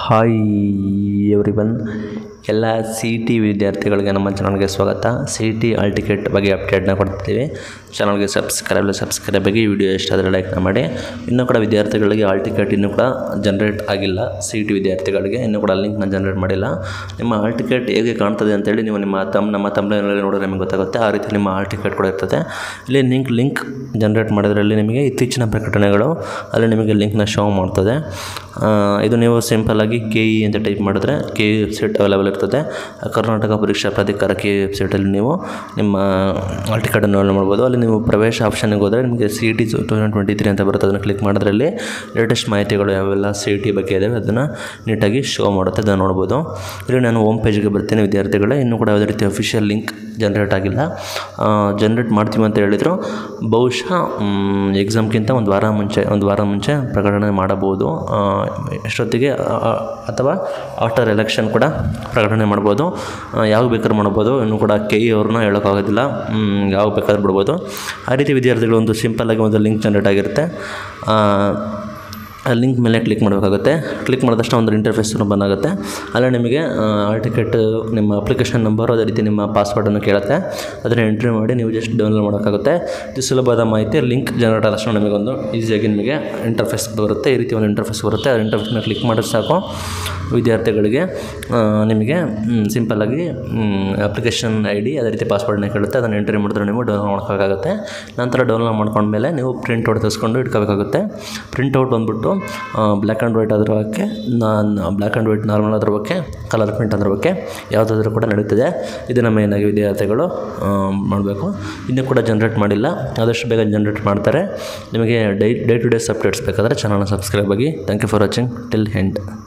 hi everyone ಎಲ್ಲ C E T ವಿದ್ಯಾರ್ಥಿಗಳಿಗೆ ನಮ್ಮ ಚಾನಲ್ಗೆ ಸ್ವಾಗತ C E T hall ticket ಬಗ್ಗೆ ಅಪ್ಡೇಟ್ನ ಕೊಡ್ತಿದ್ದೀವಿ ಚಾನಲ್ಗೆ ಸಬ್ಸ್ಕ್ರೈಬ್ ಸಬ್ಸ್ಕ್ರೈಬ್ ಆಗಿ ವಿಡಿಯೋ ಇಷ್ಟ ಆದರೆ ಲೈಕ್ನ ಮಾಡಿ ಇನ್ನೂ ಕೂಡ ವಿದ್ಯಾರ್ಥಿಗಳಿಗೆ ಆಲ್ ಟಿಕೆಟ್ ಇನ್ನೂ ಕೂಡ ಜನ್ರೇಟ್ ಆಗಿಲ್ಲ ಸಿ ಇ ಟಿ ವಿದ್ಯಾರ್ಥಿಗಳಿಗೆ ಇನ್ನೂ ಕೂಡ ಲಿಂಕ್ನ ಜನ್ರೇಟ್ ಮಾಡಿಲ್ಲ ನಿಮ್ಮ ಆಲ್ ಟಿಕೆಟ್ ಹೇಗೆ ಕಾಣ್ತದೆ ಅಂತೇಳಿ ನೀವು ನಿಮ್ಮ ತಮ್ಮ ನಮ್ಮ ತಮ್ಮನಲ್ಲಿ ನೋಡಿದ್ರೆ ನಿಮಗೆ ಗೊತ್ತಾಗುತ್ತೆ ಆ ರೀತಿ ನಿಮ್ಮ ಆಲ್ ಟಿಕೆಟ್ ಕೂಡ ಇರ್ತದೆ ಇಲ್ಲಿ ಲಿಂಕ್ ಲಿಂಕ್ ಜನ್ರೇಟ್ ಮಾಡೋದ್ರಲ್ಲಿ ನಿಮಗೆ ಇತ್ತೀಚಿನ ಪ್ರಕಟಣೆಗಳು ಅಲ್ಲಿ ನಿಮಗೆ ಲಿಂಕ್ನ ಶೋ ಮಾಡ್ತದೆ ಆ, ಇದು ನೀವು ಸಿಂಪಲ್ಲಾಗಿ ಕೆ ಇ ಅಂತ ಟೈಪ್ ಮಾಡಿದ್ರೆ ಕೆ ಇ ವೆಬ್ಸೈಟ್ ಅವೈಲೇಬಲ್ ಇರ್ತದೆ ಕರ್ನಾಟಕ ಪರೀಕ್ಷಾ ಪ್ರಾಧಿಕಾರ ಕೆ ಇ ವೆಬ್ಸೈಟಲ್ಲಿ ನೀವು ನಿಮ್ಮ ಆಲ್ ಟಿಕೆಟನ್ನು ಡೌನ್ಲೋಡ್ ಮಾಡ್ಬೋದು ಅಲ್ಲಿ ನೀವು ಪ್ರವೇಶ ಆಪ್ಷನ್ಗೆ ಹೋದರೆ ನಿಮಗೆ C E T two thousand twenty three ಅಂತ ಬರುತ್ತೆ ಅದನ್ನು ಕ್ಲಿಕ್ ಮಾಡೋದ್ರಲ್ಲಿ ಲೇಟೆಸ್ಟ್ ಮಾಹಿತಿಗಳು ಯಾವೆಲ್ಲ ಸಿ ಇ ಟಿ ಬಗ್ಗೆ ಇದ್ದಾವೆ ಅದನ್ನು ನೀಟಾಗಿ ಶೋ ಮಾಡುತ್ತೆ ಅದನ್ನು ನೋಡ್ಬೋದು ಇಲ್ಲಿ ನಾನು ಹೋಮ್ ಪೇಜ್ಗೆ ಬರ್ತೀನಿ ವಿದ್ಯಾರ್ಥಿಗಳೇ ಇನ್ನೂ ಕೂಡ ಯಾವುದೇ ರೀತಿ ಅಫಿಷಿಯಲ್ ಲಿಂಕ್ ಜನ್ರೇಟ್ ಆಗಿಲ್ಲ ಜನ್ರೇಟ್ ಮಾಡ್ತೀವಿ ಅಂತ ಹೇಳಿದರು ಬಹುಶಃ ಎಕ್ಸಾಮ್ಗಿಂತ ಒಂದು ವಾರ ಮುಂಚೆ ಒಂದು ವಾರ ಮುಂಚೆ ಪ್ರಕಟಣೆ ಮಾಡಬಹುದು ಆ, ಎಷ್ಟೊತ್ತಿಗೆ ಆ, ಆ, ಅಥವಾ ಆಫ್ಟರ್ ಎಲೆಕ್ಷನ್ ಕೂಡ ಪ್ರಕಟಣೆ ಮಾಡ್ಬೋದು ಆ, ಯಾವಾಗ ಬೇಕಾದ್ರೂ ಮಾಡ್ಬೋದು ಇನ್ನೂ ಕೂಡ ಕೆ ಇ ಅವ್ರನ್ನ ಹೇಳೋಕ್ಕಾಗೋದಿಲ್ಲ ಮ್, ಯಾವಾಗ ಬೇಕಾದ್ರೂ ಬಿಡ್ಬೋದು ಆ ರೀತಿ ವಿದ್ಯಾರ್ಥಿಗಳು ಒಂದು ಸಿಂಪಲ್ಲಾಗಿ ಒಂದು ಲಿಂಕ್ ಜನ್ರೇಟ್ ಆಗಿರುತ್ತೆ ಆ, ಆ ಲಿಂಕ್ ಮೇಲೆ ಕ್ಲಿಕ್ ಮಾಡಬೇಕಾಗುತ್ತೆ ಕ್ಲಿಕ್ ಮಾಡಿದ ತಕ್ಷಣ ಒಂದು ಇಂಟರ್ಫೇಸ್ ಓಪನ್ ಆಗುತ್ತೆ ಅಲ್ಲೇ ನಿಮಗೆ ಆಲ್ ಟಿಕೆಟ್ ನಿಮ್ಮ ಅಪ್ಲಿಕೇಶನ್ ನಂಬರ್ ಅದೇ ರೀತಿ ನಿಮ್ಮ ಪಾಸ್ವರ್ಡನ್ನು ಕೇಳುತ್ತೆ ಅದನ್ನು ಎಂಟ್ರಿ ಮಾಡಿ ನೀವು ಜಸ್ಟ್ ಡೌನ್ಲೋಡ್ ಮಾಡೋಕ್ಕಾಗುತ್ತೆ ಇದು ಸುಲಭವಾದ ಮಾಹಿತಿ ಲಿಂಕ್ ಜನರೇಟ್ ಆದ ತಕ್ಷಣ ನಿಮಗೊಂದು ಈಸಿಯಾಗಿ ನಿಮಗೆ ಇಂಟರ್ಫೇಸ್ ಬರುತ್ತೆ ಈ ರೀತಿ ಒಂದು ಇಂಟರ್ಫೇಸ್ ಬರುತ್ತೆ ಆ ಇಂಟರ್ಫೇಸ್ನ ಕ್ಲಿಕ್ ಮಾಡಿದ್ರೆ ಸಾಕು ವಿದ್ಯಾರ್ಥಿಗಳಿಗೆ ಆ, ನಿಮಗೆ ಸಿಂಪಲ್ಲಾಗಿ ಅಪ್ಲಿಕೇಶನ್ ಐ ಡಿ ಅದೇ ರೀತಿ ಪಾಸ್ವರ್ಡ್ನ ಕೇಳುತ್ತೆ ಅದನ್ನು ಎಂಟ್ರಿ ಮಾಡಿದ್ರೆ ನೀವು ಡೌನ್ಲೋಡ್ ಮಾಡ್ಕೋಕ್ಕಾಗುತ್ತೆ ನಂತರ ಡೌನ್ಲೋಡ್ ಮಾಡ್ಕೊಂಡ್ಮೇಲೆ ನೀವು ಪ್ರಿಂಟ್ ಔಟ್ ತೆಗೆಸ್ಕೊಂಡು ಇಟ್ಕೋಬೇಕಾಗುತ್ತೆ ಪ್ರಿಂಟ್ ಔಟ್ ಬಂದ್ಬಿಟ್ಟು ಬ್ಲ್ಯಾಕ್ ಆ್ಯಂಡ್ ವೈಟ್ ಅದ್ರ ಬಗ್ಗೆ ನಾನು ಬ್ಲ್ಯಾಕ್ ಆ್ಯಂಡ್ ವೈಟ್ ನಾರ್ಮಲ್ ಅದ್ರ ಬಗ್ಗೆ ಕಲರ್ ಪ್ರಿಂಟ್ ಅದ್ರ ಬಗ್ಗೆ ಯಾವುದಾದ್ರೂ ಕೂಡ ನಡೀತದೆ ಇದನ್ನು ಮೇಯ್ನಾಗಿ ವಿದ್ಯಾರ್ಥಿಗಳು ಮಾಡಬೇಕು ಇನ್ನೂ ಕೂಡ ಜನ್ರೇಟ್ ಮಾಡಿಲ್ಲ ಆದಷ್ಟು ಬೇಗ ಜನ್ರೇಟ್ ಮಾಡ್ತಾರೆ ನಿಮಗೆ ಡೈ ಡೇ ಟು ಡೇಸ್ ಅಪ್ಡೇಟ್ಸ್ ಬೇಕಾದರೆ ಚಾನಲ್ನ ಸಬ್ಸ್ಕ್ರೈಬ್ ಆಗಿ thank you for watching till end